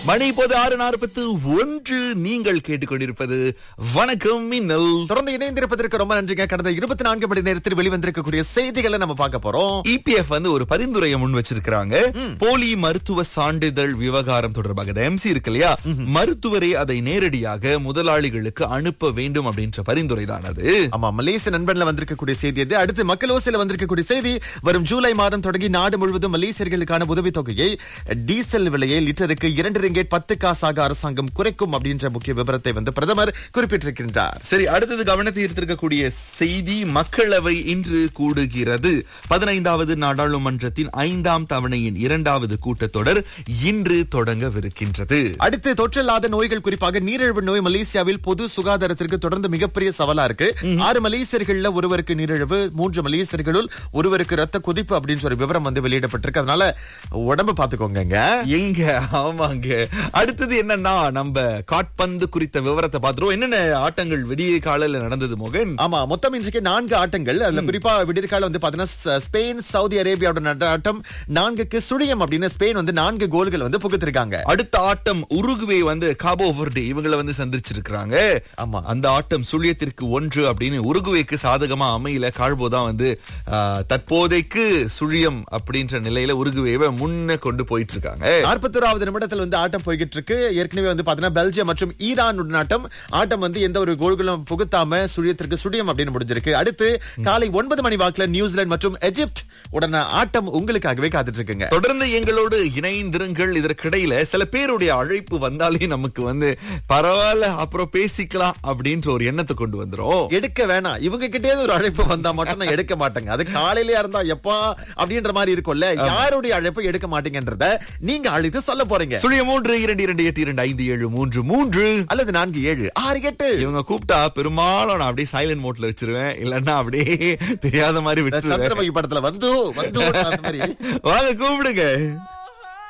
மணி இப்போது ஆறு நாற்பத்து ஒன்று நீங்கள் கேட்டுக்கொண்டிருப்பது வணக்கம் மின்னல் தொடர்ந்து இணைந்திருப்பதற்கு ரொம்ப நன்றிங்க கடந்த இருபத்தி நான்கு மணி நேரத்தில் வெளிவந்திருக்கக்கூடிய செய்திகளை நம்ம பார்க்க போறோம் இபிஎஃப் வந்து ஒரு பரிந்துரையை முன் வச்சிருக்காங்க போலி மருத்துவ சான்றிதழ் விவகாரம் தொடர்பாக எம்சி இருக்கு இல்லையா மருத்துவரே அதை நேரடியாக முதலாளிகளுக்கு அனுப்ப வேண்டும் அப்படின்ற பரிந்துரை தான் அது ஆமா மலேசிய நண்பன்ல வந்திருக்கக்கூடிய செய்தி அது அடுத்து மக்கள் ஓசையில வந்திருக்கக்கூடிய செய்தி வரும் ஜூலை மாதம் தொடங்கி நாடு முழுவதும் மலேசியர்களுக்கான உதவித்தொகையை டீசல் விலையை லிட்டருக்கு இரண்டு ரிங்கேட் பத்து காசாக அரசாங்கம் குறைக்கும் அப்படின்ற முக்கிய விவரத்தை வந்து பிரதமர் குறிப்பிட்டிருக்கின்றார் சரி அடுத்தது கவனத்தை ஈர்த்திருக்கக்கூடிய செய்தி மக்களவை இன்று கூடுகிறது பதினைந்தாவது நாடாளுமன்றத்தின் ஐந்தாம் தவணையின் இரண்டாவது கூட்டத்தொடர் இன்று தொடங்கவிருக்கின்றது அடுத்து தொற்றில்லாத நோய்கள் குறிப்பாக நீரிழிவு நோய் மலேசியாவில் பொது சுகாதாரத்திற்கு தொடர்ந்து மிகப்பெரிய சவாலா இருக்கு ஆறு மலேசியர்கள்ல ஒருவருக்கு நீரிழிவு மூன்று மலேசியர்களுள் ஒருவருக்கு ரத்த கொதிப்பு அப்படின்ற ஒரு விவரம் வந்து வெளியிடப்பட்டிருக்கு அதனால உடம்பு பாத்துக்கோங்க எங்க ஆமாங்க அடுத்தது என்னன்னா நம்ம காட்பந்து குறித்த விவரத்தை பாத்துருவோம் என்னென்ன ஆட்டங்கள் விடிய காலையில நடந்தது மோகன் ஆமா மொத்தம் இன்றைக்கு நான்கு ஆட்டங்கள் அதுல குறிப்பா விடியற்கால வந்து பாத்தீங்கன்னா ச- ஸ்பெயின் சவுதி அரேபியாவோட நட- ஆட்டம் நான்குக்கு சுழியம் அப்படின்னு ஸ்பெயின் வந்து நான்கு கோல்கள் வந்து புகுத்திருக்காங்க அடுத்த ஆட்டம் உருகுவே வந்து காபோ வர்டே இவங்களை வந்து சந்திச்சிருக்காங்க ஆமா. அந்த ஆட்டம் சுழியத்திற்கு ஒன்று அப்படின்னு உருகுவேக்கு சாதகமா அமையல காழ்போ தான் வந்து ஆ, தற்போதைக்கு சுழியம் அப்படின்ற நிலையில உருகுவேவை முன்ன கொண்டு போயிட்டு இருக்காங்க நாற்பத்தோராவது நிமிடத்தில் வந்து ஆட்டம் போய்கிட்டு இருக்கு ஏற்கனவே வந்து பாத்தீங்கன்னா பெல்ஜியம் மற்றும் ஈரான் உடன் ஆட்டம் ஆட்டம் வந்து எந்த ஒரு கோல்களும் புகுத்தாம சுழியத்திற்கு சுழியம் அப்படின்னு முடிஞ்சிருக்கு அடுத்து காலை ஒன்பது மணி வாக்குல நியூசிலாந்து மற்றும் எஜிப்ட் உடனே ஆட்டம் உங்களுக்காகவே காத்துட்டு இருக்குங்க தொடர்ந்து எங்களோடு இணைந்திருங்கள் இதற்கிடையில சில பேருடைய அழைப்பு வந்தாலே நமக்கு வந்து பரவாயில்ல அப்புறம் பேசிக்கலாம் அப்படின்ற ஒரு எண்ணத்தை கொண்டு வந்துரும் எடுக்க வேணாம் இவங்க கிட்டே ஒரு அழைப்பு வந்தா மட்டும் நான் எடுக்க மாட்டேங்க அது காலையிலயா இருந்தா எப்பா அப்படின்ற மாதிரி இருக்கும்ல யாருடைய அழைப்பு எடுக்க மாட்டீங்கன்றத நீங்க அழைத்து சொல்ல போறீங்க சுழிய மூன்று இரண்டு இரண்டு எட்டு இரண்டு ஐந்து ஏழு மூன்று மூன்று அல்லது நான்கு ஏழு ஆறு எட்டு இவங்க கூப்பிட்டா பெரும்பாலும் நான் அப்படியே சைலண்ட் மோட்ல வச்சிருவேன் இல்லன்னா அப்படியே தெரியாத மாதிரி விட்டுருவேன் சந்திரமுகி படத்துல வந்து வந்து அந்த மாதிரி வாங்க கூப்பிடுங்க